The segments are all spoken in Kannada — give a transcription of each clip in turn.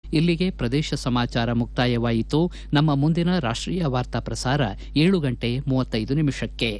ಇಲ್ಲಿಗೆ ಪ್ರದೇಶ ಸಮಾಚಾರ ಮುಕ್ತಾಯವಾಯಿತು ನಮ್ಮ ಮುಂದಿನ ರಾಷ್ಟ್ರೀಯ ವಾರ್ತಾ ಪ್ರಸಾರ ಏಳು ಗಂಟೆ ಮೂವತ್ತೈದು ನಿಮಿಷಕ್ಕೆ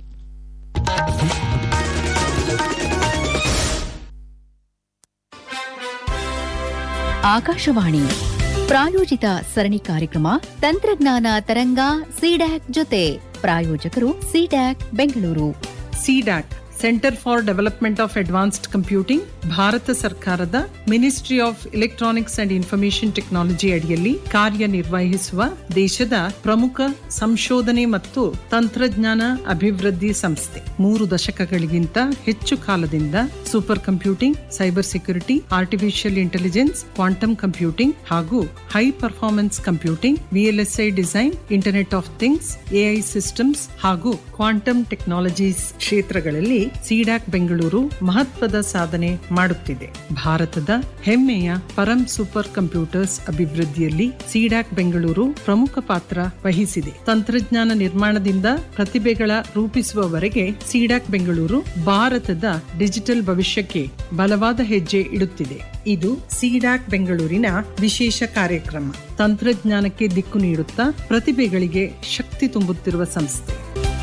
ಆಕಾಶವಾಣಿ ಪ್ರಾಯೋಜಿತ ಸರಣಿ ಕಾರ್ಯಕ್ರಮ ತಂತ್ರಜ್ಞಾನ ತರಂಗ ಸಿಡ್ಯಾಕ್ ಜೊತೆ ಪ್ರಾಯೋಜಕರು CDAC Bengaluru CDAC centre for development of advanced computing Bharat ಸರ್ಕಾರದ ministry of electronics and information technology ಅಡಿಯಲ್ಲಿ ಕಾರ್ಯನಿರ್ವಹಿಸುವ ದೇಶದ ಪ್ರಮುಖ ಸಂಶೋಧನೆ ಮತ್ತು ತಂತ್ರಜ್ಞಾನ ಅಭಿವೃದ್ಧಿ ಸಂಸ್ಥೆ ಮೂರು ದಶಕಗಳಿಗಿಂತ ಹೆಚ್ಚು ಕಾಲದಿಂದ super computing cyber security artificial intelligence quantum computing ಹಾಗೂ high performance computing VLSI design internet of things AI systems ಹಾಗೂ ಕ್ವಾಂಟಮ್ ಟೆಕ್ನಾಲಜೀಸ್ ಕ್ಷೇತ್ರಗಳಲ್ಲಿ ಸಿಡಾಕ್ ಬೆಂಗಳೂರು ಮಹತ್ವದ ಸಾಧನೆ ಮಾಡುತ್ತಿದೆ ಭಾರತದ ಹೆಮ್ಮೆಯ ಪರಂ ಸೂಪರ್ ಕಂಪ್ಯೂಟರ್ಸ್ ಅಭಿವೃದ್ಧಿಯಲ್ಲಿ ಸಿಡಾಕ್ ಬೆಂಗಳೂರು ಪ್ರಮುಖ ಪಾತ್ರ ವಹಿಸಿದೆ ತಂತ್ರಜ್ಞಾನ ನಿರ್ಮಾಣದಿಂದ ಪ್ರತಿಭೆಗಳ ರೂಪಿಸುವವರೆಗೆ ಸಿಡಾಕ್ ಬೆಂಗಳೂರು ಭಾರತದ ಡಿಜಿಟಲ್ ಭವಿಷ್ಯಕ್ಕೆ ಬಲವಾದ ಹೆಜ್ಜೆ ಇಡುತ್ತಿದೆ ಇದು ಸಿಡಾಕ್ ಬೆಂಗಳೂರಿನ ವಿಶೇಷ ಕಾರ್ಯಕ್ರಮ ತಂತ್ರಜ್ಞಾನಕ್ಕೆ ದಿಕ್ಕು ನೀಡುತ್ತಾ ಪ್ರತಿಭೆಗಳಿಗೆ ಶಕ್ತಿ ತುಂಬುತ್ತಿರುವ ಸಂಸ್ಥೆ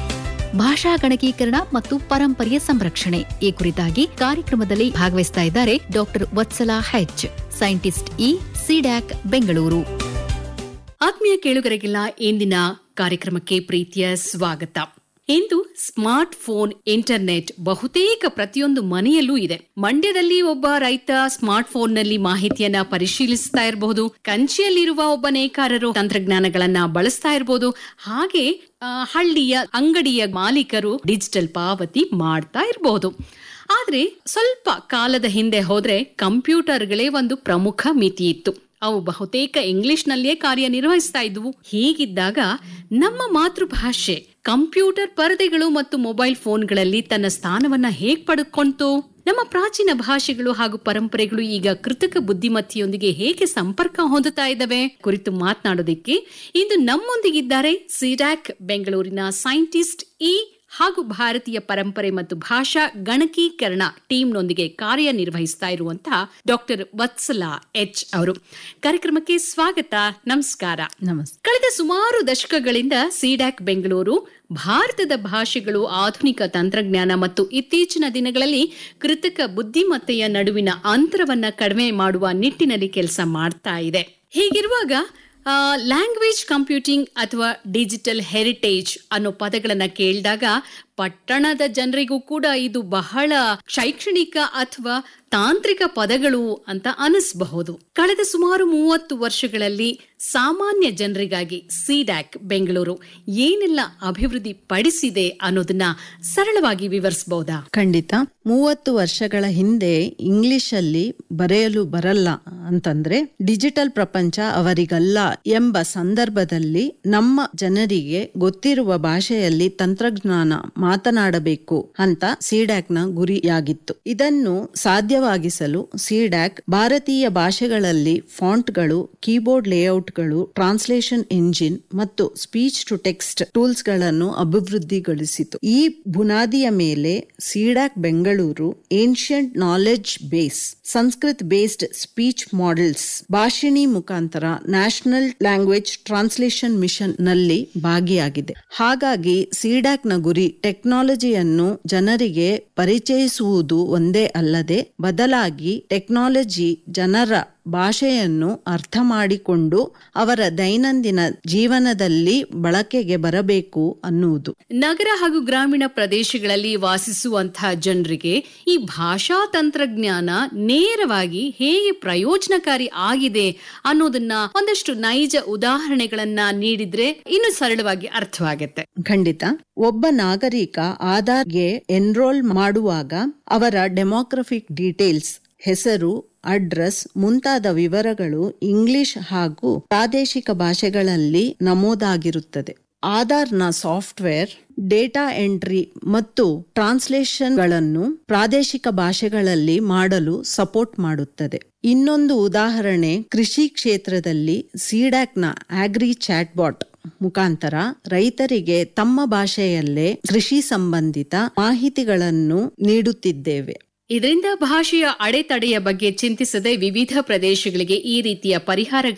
ಭಾಷಾ ಗಣಕೀಕರಣ ಮತ್ತು ಪರಂಪರೆಯ ಸಂರಕ್ಷಣೆ ಈ ಕುರಿತಾಗಿ ಕಾರ್ಯಕ್ರಮದಲ್ಲಿ ಭಾಗವಹಿಸ್ತಾ ಇದ್ದಾರೆ doctor Vatsala H scientist E CDAC Bengaluru ಆತ್ಮೀಯ ಕೇಳುಗರಿಗೆಲ್ಲ ಇಂದಿನ ಕಾರ್ಯಕ್ರಮಕ್ಕೆ ಪ್ರೀತಿಯ ಸ್ವಾಗತ ಇಂದು ಸ್ಮಾರ್ಟ್ ಫೋನ್ ಇಂಟರ್ನೆಟ್ ಬಹುತೇಕ ಪ್ರತಿಯೊಂದು ಮನೆಯಲ್ಲೂ ಇದೆ ಮಂಡ್ಯದಲ್ಲಿ ಒಬ್ಬ ರೈತ ಸ್ಮಾರ್ಟ್ ಫೋನ್ ನಲ್ಲಿ ಮಾಹಿತಿಯನ್ನ ಪರಿಶೀಲಿಸ್ತಾ ಇರಬಹುದು ಕಂಚಿಯಲ್ಲಿರುವ ಒಬ್ಬ ನೇಕಾರರು ತಂತ್ರಜ್ಞಾನಗಳನ್ನ ಬಳಸ್ತಾ ಇರಬಹುದು ಹಾಗೆ ಆ, ಹಳ್ಳಿಯ ಅಂಗಡಿಯ ಮಾಲೀಕರು ಡಿಜಿಟಲ್ ಪಾವತಿ ಮಾಡ್ತಾ ಇರಬಹುದು ಆದ್ರೆ ಸ್ವಲ್ಪ ಕಾಲದ ಹಿಂದೆ ಹೋದ್ರೆ ಕಂಪ್ಯೂಟರ್ಗಳೇ ಒಂದು ಪ್ರಮುಖ ಮಿತಿ ಇತ್ತು ಅವು ಬಹುತೇಕ ಇಂಗ್ಲಿಷ್ನಲ್ಲಿಯೇ ಕಾರ್ಯನಿರ್ವಹಿಸ್ತಾ ಇದ್ವು ಹೀಗಿದ್ದಾಗ ನಮ್ಮ ಮಾತೃಭಾಷೆ ಕಂಪ್ಯೂಟರ್ ಪರದೆಗಳು ಮತ್ತು ಮೊಬೈಲ್ ಫೋನ್ಗಳಲ್ಲಿ ತನ್ನ ಸ್ಥಾನವನ್ನ ಹೇಗ್ ಪಡೆದುಕೊಂತು ನಮ್ಮ ಪ್ರಾಚೀನ ಭಾಷೆಗಳು ಹಾಗೂ ಪರಂಪರೆಗಳು ಈಗ ಕೃತಕ ಬುದ್ಧಿಮತ್ತೆಯೊಂದಿಗೆ ಹೇಗೆ ಸಂಪರ್ಕ ಹೊಂದುತ್ತಾ ಇದ್ದಾವೆ ಕುರಿತು ಮಾತನಾಡೋದಿಕ್ಕೆ ಇಂದು ನಮ್ಮೊಂದಿಗಿದ್ದಾರೆ ಸಿಡ್ಯಾಕ್ ಬೆಂಗಳೂರಿನ ಸೈಂಟಿಸ್ಟ್ ಇ ಹಾಗೂ ಭಾರತೀಯ ಪರಂಪರೆ ಮತ್ತು ಭಾಷಾ ಗಣಕೀಕರಣ ಟೀಮ್ನೊಂದಿಗೆ ಕಾರ್ಯನಿರ್ವಹಿಸ್ತಾ ಇರುವಂತಹ ಡಾಕ್ಟರ್ ವತ್ಸಲಾ ಎಚ್ ಅವರು ಕಾರ್ಯಕ್ರಮಕ್ಕೆ ಸ್ವಾಗತ ನಮಸ್ಕಾರ ನಮಸ್ತೆ ಕಳೆದ ಸುಮಾರು ದಶಕಗಳಿಂದ ಸಿಡ್ಯಾಕ್ ಬೆಂಗಳೂರು ಭಾರತದ ಭಾಷೆಗಳು ಆಧುನಿಕ ತಂತ್ರಜ್ಞಾನ ಮತ್ತು ಇತ್ತೀಚಿನ ದಿನಗಳಲ್ಲಿ ಕೃತಕ ಬುದ್ಧಿಮತ್ತೆಯ ನಡುವಿನ ಅಂತರವನ್ನ ಕಡಿಮೆ ಮಾಡುವ ನಿಟ್ಟಿನಲ್ಲಿ ಕೆಲಸ ಮಾಡ್ತಾ ಇದೆ ಹೀಗಿರುವಾಗ ಲ್ಯಾಂಗ್ವೇಜ್ ಕಂಪ್ಯೂಟಿಂಗ್ ಅಥವಾ ಡಿಜಿಟಲ್ ಹೆರಿಟೇಜ್ ಅನ್ನೋ ಪದಗಳನ್ನ ಕೇಳಿದಾಗ ಪಟ್ಟಣದ ಜನರಿಗೂ ಕೂಡ ಇದು ಬಹಳ ಶೈಕ್ಷಣಿಕ ಅಥವಾ ತಾಂತ್ರಿಕ ಪದಗಳು ಅಂತ ಅನಿಸಬಹುದು ಕಳೆದ ಸುಮಾರು ಮೂವತ್ತು ವರ್ಷಗಳಲ್ಲಿ ಸಾಮಾನ್ಯ ಜನರಿಗಾಗಿ ಸಿಡ್ಯಾಕ್ ಬೆಂಗಳೂರು ಏನೆಲ್ಲ ಅಭಿವೃದ್ಧಿ ಪಡಿಸಿದೆ ಅನ್ನೋದನ್ನ ಸರಳವಾಗಿ ವಿವರಿಸಬಹುದಾ ಖಂಡಿತ ಮೂವತ್ತು ವರ್ಷಗಳ ಹಿಂದೆ ಇಂಗ್ಲಿಷಲ್ಲಿ ಬರೆಯಲು ಬರಲ್ಲ ಅಂತಂದ್ರೆ ಡಿಜಿಟಲ್ ಪ್ರಪಂಚ ಅವರಿಗಲ್ಲ ಎಂಬ ಸಂದರ್ಭದಲ್ಲಿ ನಮ್ಮ ಜನರಿಗೆ ಗೊತ್ತಿರುವ ಭಾಷೆಯಲ್ಲಿ ತಂತ್ರಜ್ಞಾನ ಮಾತನಾಡಬೇಕು ಅಂತ ಸಿಡ್ಯಾಕ್ ನ ಗುರಿಯಾಗಿತ್ತು ಇದನ್ನು ಸಾಧ್ಯವಾಗಿಸಲು ಸಿಡ್ಯಾಕ್ ಭಾರತೀಯ ಭಾಷೆಗಳಲ್ಲಿ ಫಾಂಟ್ಗಳು ಕೀಬೋರ್ಡ್ ಲೇಔಟ್ಗಳು ಟ್ರಾನ್ಸ್ಲೇಷನ್ ಎಂಜಿನ್ ಮತ್ತು ಸ್ಪೀಚ್ ಟು ಟೆಕ್ಸ್ಟ್ ಟೂಲ್ಸ್ ಗಳನ್ನು ಅಭಿವೃದ್ಧಿಗೊಳಿಸಿತು ಈ ಬುನಾದಿಯ ಮೇಲೆ CDAC Bengaluru ancient knowledge base Sanskrit based speech models Bhashini ಮುಖಾಂತರ ನ್ಯಾಷನಲ್ ಲ್ಯಾಂಗ್ವೇಜ್ ಟ್ರಾನ್ಸ್ಲೇಷನ್ ಮಿಷನ್ ನಲ್ಲಿ ಭಾಗಿಯಾಗಿದೆ ಹಾಗಾಗಿ ಸಿಡ್ಯಾಕ್ ನ ಗುರಿ ಟೆಕ್ನಾಲಜಿಯನ್ನು ಜನರಿಗೆ ಪರಿಚಯಿಸುವುದು ಒಂದೇ ಅಲ್ಲದೆ ಬದಲಾಗಿ ಟೆಕ್ನಾಲಜಿ ಜನರ ಭಾಷೆಯನ್ನು ಅರ್ಥ ಮಾಡಿಕೊಂಡು ಅವರ ದೈನಂದಿನ ಜೀವನದಲ್ಲಿ ಬಳಕೆಗೆ ಬರಬೇಕು ಅನ್ನುವುದು ನಗರ ಹಾಗೂ ಗ್ರಾಮೀಣ ಪ್ರದೇಶಗಳಲ್ಲಿ ವಾಸಿಸುವಂತಹ ಜನರಿಗೆ ಈ ಭಾಷಾ ತಂತ್ರಜ್ಞಾನ ನೇರವಾಗಿ ಹೇಗೆ ಪ್ರಯೋಜನಕಾರಿ ಆಗಿದೆ ಅನ್ನೋದನ್ನ ಒಂದಷ್ಟು ನೈಜ ಉದಾಹರಣೆಗಳನ್ನ ನೀಡಿದ್ರೆ ಇನ್ನು ಸರಳವಾಗಿ ಅರ್ಥವಾಗುತ್ತೆ ಖಂಡಿತ ಒಬ್ಬ ನಾಗರಿಕ ಆಧಾರ್ಗೆ ಎನ್ರೋಲ್ ಮಾಡುವಾಗ ಅವರ ಡೆಮೋಗ್ರಫಿಕ್ ಡೀಟೇಲ್ಸ್ ಹೆಸರು ಅಡ್ರೆಸ್ ಮುಂತಾದ ವಿವರಗಳು ಇಂಗ್ಲಿಷ್ ಹಾಗೂ ಪ್ರಾದೇಶಿಕ ಭಾಷೆಗಳಲ್ಲಿ ನಮೂದಾಗಿರುತ್ತದೆ ಆಧಾರ್ನ ಸಾಫ್ಟ್ವೇರ್ ಡೇಟಾ ಎಂಟ್ರಿ ಮತ್ತು ಟ್ರಾನ್ಸ್ಲೇಷನ್ಗಳನ್ನು ಪ್ರಾದೇಶಿಕ ಭಾಷೆಗಳಲ್ಲಿ ಮಾಡಲು ಸಪೋರ್ಟ್ ಮಾಡುತ್ತದೆ ಇನ್ನೊಂದು ಉದಾಹರಣೆ ಕೃಷಿ ಕ್ಷೇತ್ರದಲ್ಲಿ ಸಿಡ್ಯಾಕ್ನ ಆಗ್ರಿ ಚಾಟ್ಬಾಟ್ ಮುಖಾಂತರ ರೈತರಿಗೆ ತಮ್ಮ ಭಾಷೆಯಲ್ಲೇ ಕೃಷಿ ಸಂಬಂಧಿತ ಮಾಹಿತಿಗಳನ್ನು ನೀಡುತ್ತಿದ್ದೇವೆ ಇದರಿಂದ ಭಾಷೆಯ ಅಡೆತಡೆಯ ಬಗ್ಗೆ ಚಿಂತಿಸದೆ ವಿವಿಧ ಪ್ರದೇಶಗಳಿಗೆ ಈ ರೀತಿಯ ಪರಿಹಾರ